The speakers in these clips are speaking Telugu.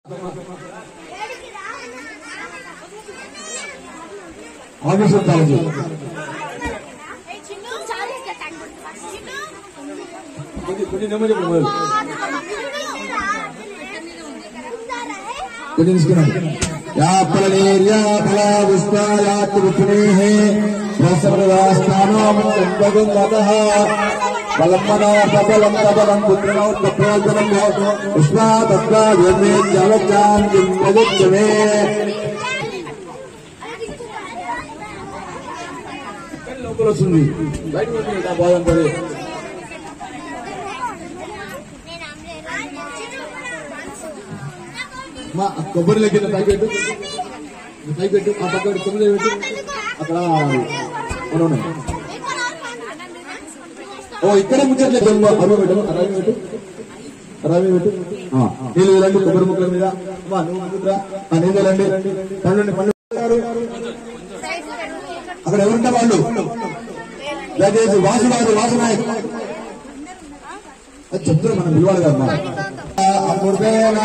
ఆఫీసర్ కాలేజీ కొంచెం నెమ్మది చెప్పండి మొదలు. కొంచెం తీసుకున్నాను యా ఫలనేర్యా ఫల పుష్పాయాత్ విష్ణేః ప్రసవదాస్థానో మంగళగంగతః బలం మనో సబలం సబలం పుత్రో ప్రయోజనం పుష్పా తత్వా జన్మే జలచాన్ జిమ్మదిచ్చమే లోపల వస్తుంది బయట వస్తుంది నా బాధ అంతది మా కొబ్బరి లెక్కిన పై పెట్టు పై పెట్టు ఆ పక్క కొబ్బరి పెట్టు అక్కడ మనం ఉన్నాయి. ఓ ఇక్కడే ముచ్చట్లే జన్మ అరవై పెట్టు అరవై పెట్టు అరవై పెట్టు ఆ, నీళ్ళు రండి కొబ్బరి ముక్కల మీద అమ్మా, నువ్వు ముందుకురా. ఆ, నీళ్ళు రండి పండు పండు అక్కడ ఎవరుంటే వాళ్ళు దయచేసి వాసు గారు వాసు నాయక్ అది చెప్తారు మనం పిలవాలి కదా అమృతేనా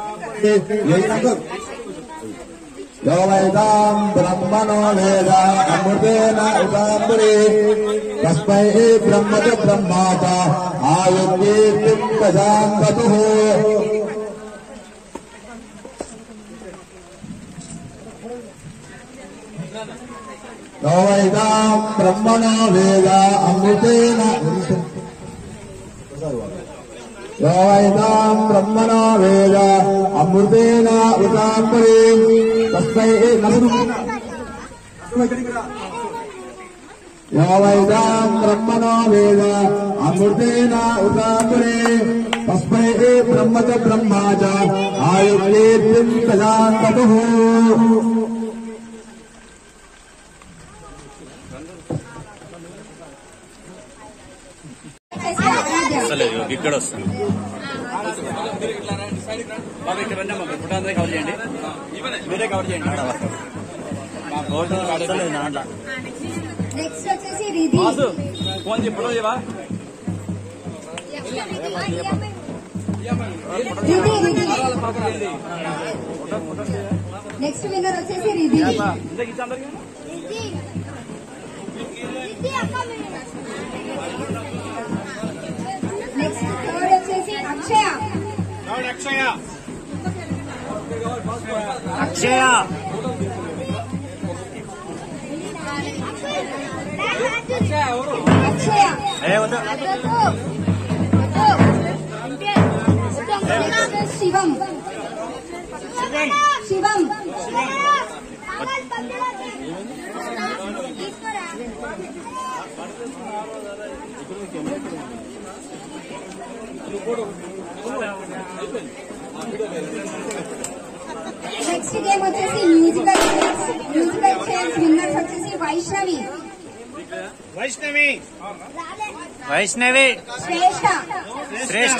యోవైదాం బ్రహ్మణో వేద అమృతేన ఉదాంబరే తస్మై బ్రహ్మజ బ్రహ్మాత ఆయుర్కీర్తిం ప్రజాంగతు యోవైదాం బ్రహ్మణో వేద అమృతేన యోవైదాం బ్రహ్మణో వేద అమృతేన ఉదాంబరే తస్మై నలుగురు యోవైదాం బ్రహ్మణో వేద అమృతేన ఉదాంబరే తస్మై బ్రహ్మచ బ్రహ్మాచ ఆయుర్కీర్తిం ప్రజాంతు వస్తలేదు ఇక్కడ వస్తుంది బాబు ఇక్కడ రండి అమ్మా ఫోటో అందరూ కవర్ చేయండి మీరే కవర్ చేయండి ఆడ వరకు. మా ఫోటో వస్తలేదు నా దాంట్లో. నెక్స్ట్ వచ్చేసి రిధి బాసు ఫోన్ చేయి ఫోటో చేయవా రిధి రిధి నెక్స్ట్ విన్నర్ వచ్చేసి రిధి ఇంతకు ఇచ్చి అందరికి నెక్స్ట్ థర్డ్ వచ్చేసి అక్షయ అక్షయ అక్షయ ఏ వద్దు శివం శివం నెక్స్ట్ గేమ్ వచ్చేసి musical chairs musical chairs winners వచ్చేసి వైష్ణవి వైష్ణవి వైష్ణవి శ్రేష్ఠ శ్రేష్ఠ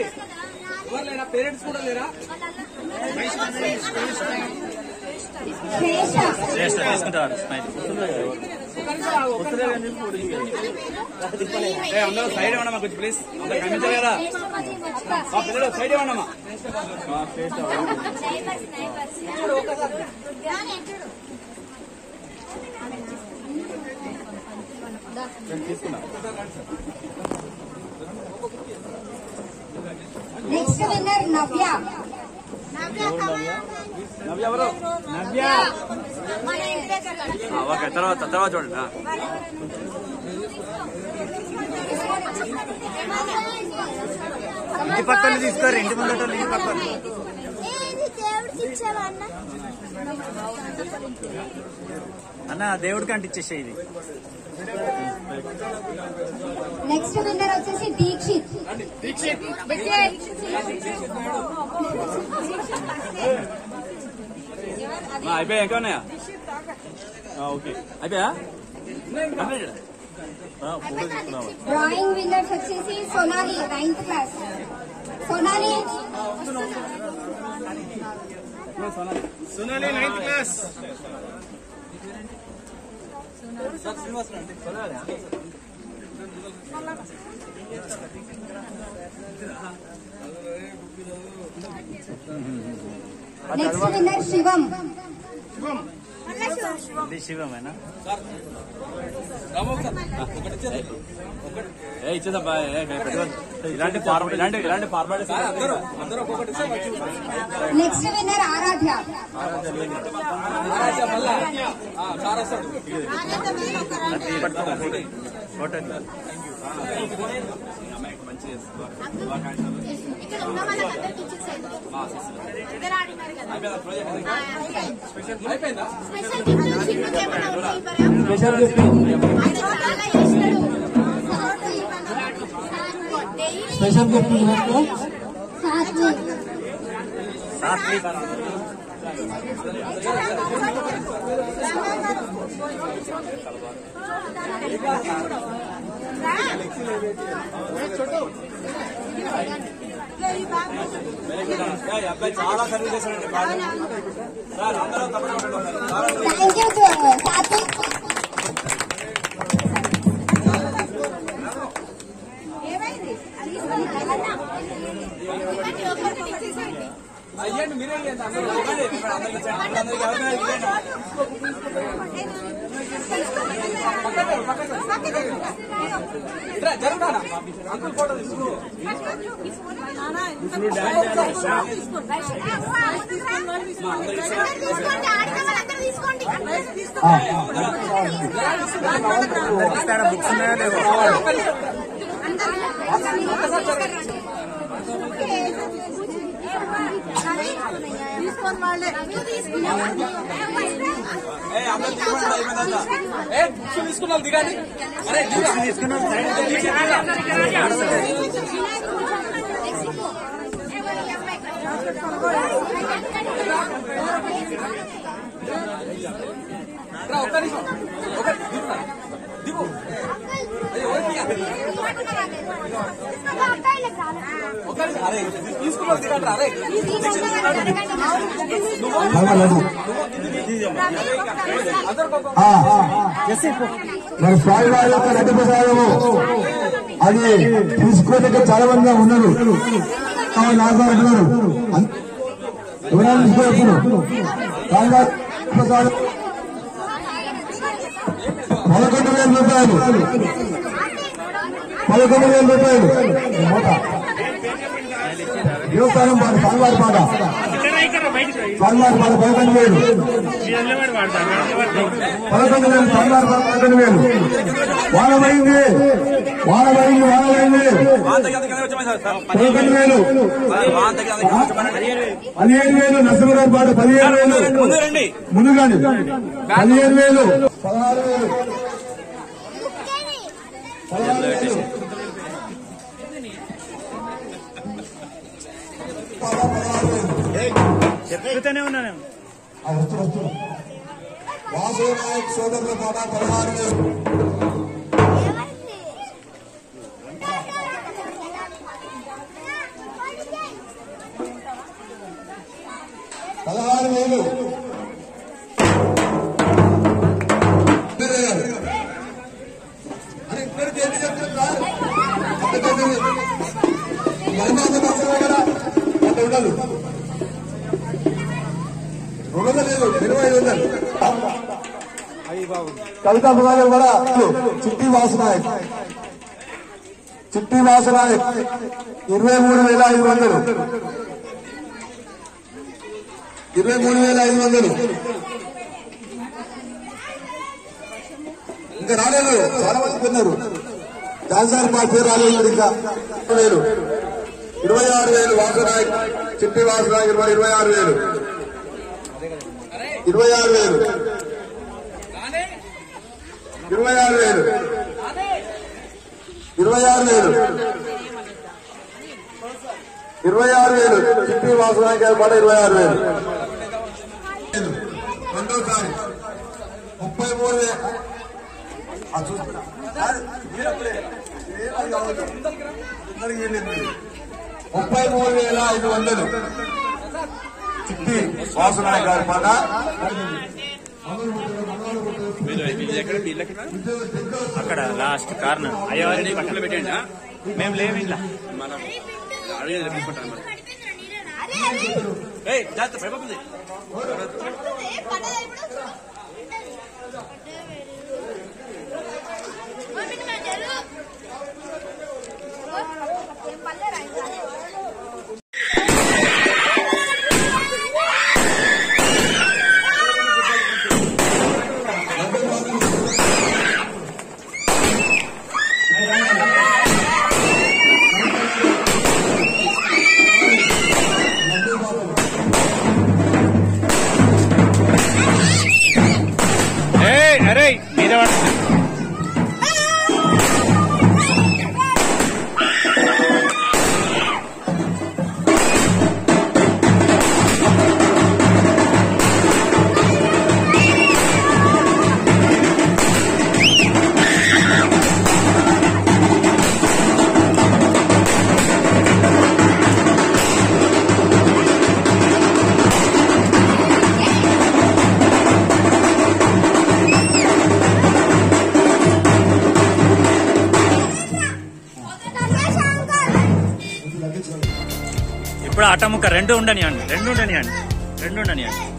శ్రేష్ఠ శ్రేష్ఠ తీసుకుంటారు స్మైల్ ఏ, అందరూ సైడ్ ఇవ్వండి కొంచెం ప్లీజ్ అందరూ కనిపించారు కదా మా పిల్లలు సైడ్ ఇవ్వండి అమ్మా నెక్స్ట్ విన్నర్ నవ్య నవ్య ఎవరు నవ్య ఓకే తర్వాత తర్వాత చూడండి ఆ. ఇంటి పక్కన తీసుకోరు ఇంటి ముందట ఇంటి పక్కన అన్న దేవుడికి అంటిచ్చేసే ఇది నెక్స్ట్ విన్నర్ వచ్చేసి దీక్షిత్ ఆ, అయిపోయా ఇంకా ఉన్నాయా ఆ, ఓకే అయిపోయా కంప్లీట్ ఫోటో తీసుకున్నావా డ్రాయింగ్ విన్నర్స్ వచ్చేసి Sonali ninth class Sonali Sonali ninth class next winner Shivam ఇది శివమేనా ఏ ఇచ్చేదబ్బా ఏ, ఏ, పెట్టుకోండి. ఇలాంటి ఫార్మ ఇలాంటి ఇలాంటి ఫార్మాలిటీస్ నెక్స్ట్ విన్నర్ ఆరాధ్య ఇక్కడ ఉన్న వాళ్ళకందరికి ఇచ్చేసేయండి. ఇద్దరు ఆడినారు కదా. స్పెషల్ గిఫ్ట్ చిన్నది ఏమైనా ఉంటే ఇవ్వరా? ఆయన చాలా ఇస్తాడు. డైలీ స్పెషల్ గిఫ్ట్ ఇవ్వకు సాత్విక్ అబ్బాయి చాలా సర్వీస్ చేశాడండి బాగా. సార్ అందరూ తప్పకుండా ఉండండి ఒకసారి. చాలా థ్యాంక్ యూ సాత్విక్ ఏమైంది ఇవ్వండి, ఒక్కొక్కటి ఇచ్చేసేయండి. అయ్యండి మీరే ఇవ్వండి. అందరూ ఇవ్వండి. ఇక్కడ అందరికీ ఇచ్చేయండి. అందరికీ ఎవరికైనా ఇవ్వండి. ఇట్రా, జరుగుతానా? అంకుల్ ఫోటో తీసుకో. తీసుకోండి ఆడిన వాళ్ళందరూ తీసుకోండి తీసుకొని వాళ్ళే ఏ, అందరూ తీసుకోండి, అయిపోయిందంతా. ఏ, బుక్స్ తీసుకున్నాం దిగండి అరే తీసుకున్నాం ఒక్క నిమిషం ఒక దిగు దిగు అయ్యో, ఎవరికి ఇవ్వాలి? ఒక్క నిమిషం అరే తీసుకున్నాం దిగండి అరే అందరూ పాపం ఆ, మరి స్వామివారి యొక్క రెడ్డి ప్రసాదము అది తీసుకోలేక చాలా మంది ఉన్నారు ఆ, నాకు అంటున్నారు అన్- ఎవరైనా తీసుకోవచ్చు స్వామివారి ప్రసాదం పదకొండు వేల రూపాయలు పదకొండు వేల రూపాయలు మూట దేవస్థానం పాట స్వామివారి పాట స్వామివారి పాట పదకొండు వేలు పదకొండు వేలు స్వామివారి పాట పదకొండు వేలు వానమైంది వానమైంది వానమైంది వాన్ దగ్గర దగ్గర వచ్చామని సార్ సార్ పదకొండు వేలు వాన్ దగ్గర దగ్గర వచ్చామని పదిహేను వేలు నరసింహరావు పాట పదిహేను వేలు ముందు రండి ముందు కానీ పదిహేను వేలు పదహారు వేలు పదహారు వేలు చెప్తూనే ఉన్నాను ఆ, వచ్చు వచ్చు వాసు నాయక్ సోదరుల పాట పదహారు వేలు పదహారు వేలు అరే ఇక్కడికి ఎన్ని చెప్తున్నారు మరిమాత మాత్రమే కదా అంత ఉండదు రెండు వందలు లేదు ఇరవై ఐదు వందలు కవితా విభాగం కూడా చిట్టి వాసునాయక్ చిట్టి వాసునాయక్ ఇరవై మూడు వేల ఐదు వందలు ఇరవై మూడు వేల ఐదు వందలు ఇంకా రాలేదు చాలా మంది కొన్నారు దానిసారి మా పేరు రాలేదు ఇంకా వేలు ఇరవై ఆరు వేలు వాసునాయక్ చిట్టి వాసునాయక్ ఇరవై ఇరవై ఆరు వేలు ఇరవై ఆరు వేలు ఇరవై ఆరు వేలు ఇరవై ఆరు వేలు ఇరవై ఆరు వేలు చిట్టి వాసునాయక్ గారి పాట ఇరవై ఆరు వేలు రెండోసారి ముప్పై మూడు వేలు ఆ చూస్తున్నా. ఆ, మీరప్పుడే. ఏమని కావాలి? అందరికీ ఏం లేదు. ముప్పై మూడు వేల ఐదు వందలు చిట్టి వాసునాయక్ గారి పాట మీరు ఇది ఎక్కడ మీ ఇల్లు ఎక్కడ అక్కడ లాస్ట్ కార్నర్ అయ్యవారి పక్కన పెట్టండి ఆ? మేము లేము ఇలా మన అడిగేది ఎత్తుకుంటాను మరి అరే అరే ఏయ్ జాగ్రత్త భయపడుతుంది పడుతుంది పడదా ఇప్పుడు మమ్మీ మా జరు ఏం పల్లెరా ఇంకా ఏయ్ అరే మీద పడుతుంది ఇప్పుడు అటముక్క రెండు ఉండనియండి రెండు ఉండనియండి రెండు ఉండనియండి